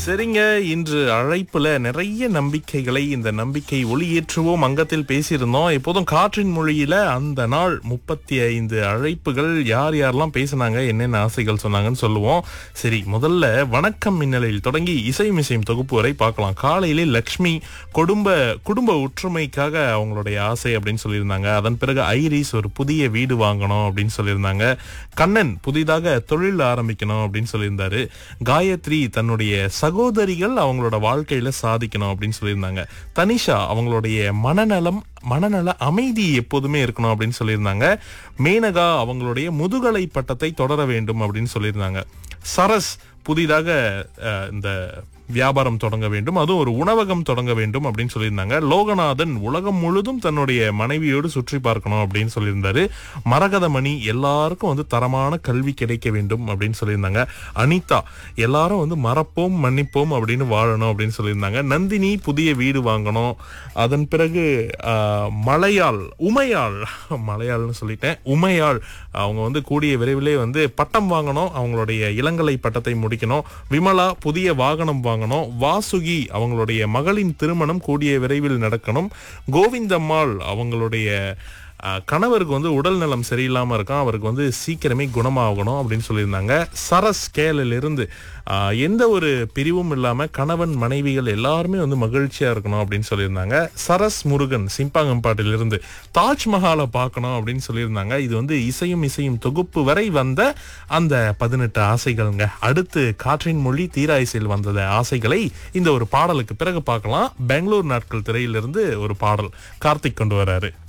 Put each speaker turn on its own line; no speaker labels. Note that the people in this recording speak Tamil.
சரிங்க இன்று அழைப்புல நிறைய நம்பிக்கைகளை இந்த நம்பிக்கை ஒளியேற்றுவோம் அங்கத்தில் பேசியிருந்தோம் எப்போதும் காற்றின் மொழியில அந்த நாள் முப்பத்தி ஐந்து அழைப்புகள் யார் யாரெல்லாம் பேசினாங்க என்னென்ன ஆசைகள் சொன்னாங்கன்னு சொல்லுவோம் சரி முதல்ல வணக்கம் மின்னலில் தொடங்கி இசை மிசையும் தொகுப்பு வரை பார்க்கலாம் காலையிலே லக்ஷ்மி குடும்ப குடும்ப ஒற்றுமைக்காக அவங்களுடைய ஆசை அப்படின்னு சொல்லியிருந்தாங்க அதன் பிறகு ஐரிஸ் ஒரு புதிய வீடு வாங்கணும் அப்படின்னு சொல்லியிருந்தாங்க கண்ணன் புதிதாக தொழில் ஆரம்பிக்கணும் அப்படின்னு சொல்லியிருந்தாரு காயத்ரி தன்னுடைய சகோதரிகள் அவங்களோட வாழ்க்கையில சாதிக்கணும் அப்படின்னு சொல்லியிருந்தாங்க தனிஷா அவங்களுடைய மனநலம் மனநல அமைதி எப்போதுமே இருக்கணும் அப்படின்னு சொல்லியிருந்தாங்க மேனகா அவங்களுடைய முதுகலை பட்டத்தை தொடர வேண்டும் அப்படின்னு சொல்லியிருந்தாங்க சரஸ் புதிதாக அஹ், இந்த வியாபாரம் தொடங்க வேண்டும் அதுவும் ஒரு உணவகம் தொடங்க வேண்டும் அப்படின்னு சொல்லியிருந்தாங்க லோகநாதன் உலகம் முழுதும் தன்னுடைய மனைவியோடு சுற்றி பார்க்கணும் அப்படின்னு சொல்லியிருந்தாரு மரகதமணி எல்லாருக்கும் வந்து தரமான கல்வி கிடைக்க வேண்டும் அப்படின்னு சொல்லியிருந்தாங்க அனிதா எல்லாரும் வந்து மறப்போம் மன்னிப்போம் அப்படின்னு வாழணும் அப்படின்னு சொல்லியிருந்தாங்க நந்தினி புதிய வீடு வாங்கணும் அதன் பிறகு ஆஹ், மலையாள் உமையாள் மலையாள்னு சொல்லிட்டேன் உமையாள் அவங்க வந்து கூடிய விரைவிலே வந்து பட்டம் வாங்கணும் அவங்களுடைய இளங்கலை பட்டத்தை முடிக்கணும் விமலா புதிய வாகனம் வாங்கணும் வாசுகி அவங்களுடைய மகளின் திருமணம் கூடிய விரைவில் நடக்கணும் கோவிந்தம்மாள் அவங்களுடைய அஹ், கணவருக்கு வந்து உடல் நலம் சரியில்லாம இருக்கான் அவருக்கு வந்து சீக்கிரமே குணமாகணும் அப்படின்னு சொல்லியிருந்தாங்க சரஸ் கேலில் இருந்து அஹ், எந்த ஒரு பிரிவும் இல்லாம கணவன் மனைவிகள் எல்லாருமே வந்து மகிழ்ச்சியா இருக்கணும் அப்படின்னு சொல்லியிருந்தாங்க சரஸ் முருகன் சிம்பாங்கம்பாட்டில் இருந்து தாஜ்மஹாலை பார்க்கணும் அப்படின்னு சொல்லியிருந்தாங்க இது வந்து இசையும் இசையும் தொகுப்பு வரை வந்த அந்த பதினெட்டு ஆசைகள்ங்க அடுத்து காற்றின் மொழி தீரா இசையில் வந்தத ஆசைகளை இந்த ஒரு பாடலுக்கு பிறகு பார்க்கலாம் பெங்களூர் நாட்கள் திரையிலிருந்து ஒரு பாடல் கார்த்திக் கொண்டு வராரு